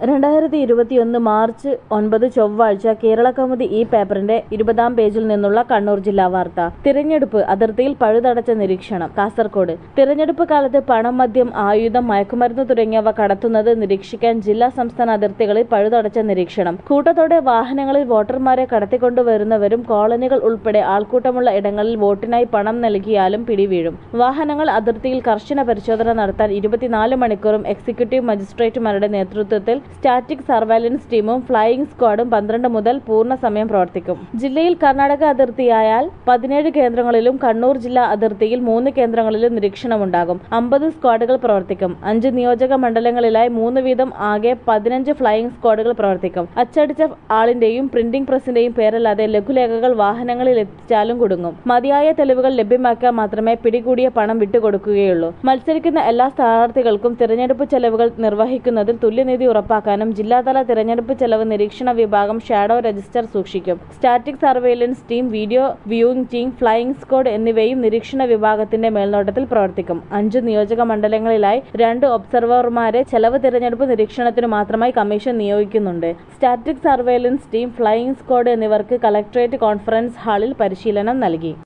രണ്ടായിരത്തി ഇരുപത്തിയൊന്ന് മാർച്ച് ഒൻപത് ചൊവ്വാഴ്ച കേരള കൗമുദി ഈ പേപ്പറിന്റെ ഇരുപതാം പേജിൽ നിന്നുള്ള കണ്ണൂർ ജില്ലാ വാർത്ത തിരഞ്ഞെടുപ്പ് അതിർത്തിയിൽ പഴുതടച്ച നിരീക്ഷണം കാസർകോട് തിരഞ്ഞെടുപ്പ് കാലത്ത് പണം മദ്യം ആയുധം മയക്കുമരുന്ന് തുടങ്ങിയവ കടത്തുന്നത് നിരീക്ഷിക്കാൻ ജില്ലാ സംസ്ഥാന അതിർത്തികളിൽ പഴുതടച്ച നിരീക്ഷണം കൂട്ടത്തോടെ വാഹനങ്ങളിൽ വോട്ടർമാരെ കടത്തിക്കൊണ്ടുവരുന്നവരും കോളനികൾ ഉൾപ്പെടെ ആൾക്കൂട്ടമുള്ള ഇടങ്ങളിൽ വോട്ടിനായി പണം നൽകിയാലും പിടിവീഴും വാഹനങ്ങൾ അതിർത്തിയിൽ കർശന പരിശോധന നടത്താൻ ഇരുപത്തിനാല് മണിക്കൂറും എക്സിക്യൂട്ടീവ് മജിസ്ട്രേറ്റുമാരുടെ നേതൃത്വത്തിൽ സ്റ്റാറ്റിക് സർവൈലൻസ് ടീമും ഫ്ലൈയിംഗ് സ്ക്വാഡും പന്ത്രണ്ട് മുതൽ പൂർണ്ണ സമയം പ്രവർത്തിക്കും ജില്ലയിൽ കർണാടക അതിർത്തിയായാൽ പതിനേഴ് കേന്ദ്രങ്ങളിലും കണ്ണൂർ ജില്ലാ അതിർത്തിയിൽ മൂന്ന് കേന്ദ്രങ്ങളിലും നിരീക്ഷണമുണ്ടാകും അമ്പത് സ്ക്വാഡുകൾ പ്രവർത്തിക്കും അഞ്ച് നിയോജക മണ്ഡലങ്ങളിലായി മൂന്ന് വീതം ആകെ പതിനഞ്ച് ഫ്ലൈയിംഗ് സ്ക്വാഡുകൾ പ്രവർത്തിക്കും അച്ചടിച്ച ആളിന്റെയും പ്രിന്റിംഗ് പ്രസിന്റെയും പേരല്ലാതെ ലഘുലേഖകൾ വാഹനങ്ങളിൽ എത്തിച്ചാലും കുടുങ്ങും മതിയായ തെളിവുകൾ ലഭ്യമാക്കിയാൽ മാത്രമേ പിടികൂടിയ പണം വിട്ടുകൊടുക്കുകയുള്ളൂ മത്സരിക്കുന്ന എല്ലാ സ്ഥാനാർത്ഥികൾക്കും തിരഞ്ഞെടുപ്പ് ചെലവുകൾ നിർവഹിക്കുന്നതിൽ തുല്യനീതി ഉറപ്പാക്കാനും ജില്ലാതല തിരഞ്ഞെടുപ്പ് ചെലവ് നിരീക്ഷണ വിഭാഗം ഷാഡോ രജിസ്റ്റർ സൂക്ഷിക്കും static surveillance team video viewing team flying squad എന്നിവയും നിരീക്ഷണ വിഭാഗത്തിന്റെ മേൽനോട്ടത്തിൽ പ്രവർത്തിക്കും അഞ്ച് നിയോജക മണ്ഡലങ്ങളിലായി രണ്ട് ഒബ്സർവർമാരെ ചെലവ് തിരഞ്ഞെടുപ്പ് നിരീക്ഷണത്തിനു മാത്രമായി കമ്മീഷൻ നിയോഗിക്കുന്നുണ്ട് static surveillance team flying squad എന്നിവർക്ക് കളക്ടറേറ്റ് കോൺഫറൻസ് ഹാളിൽ പരിശീലനം നൽകി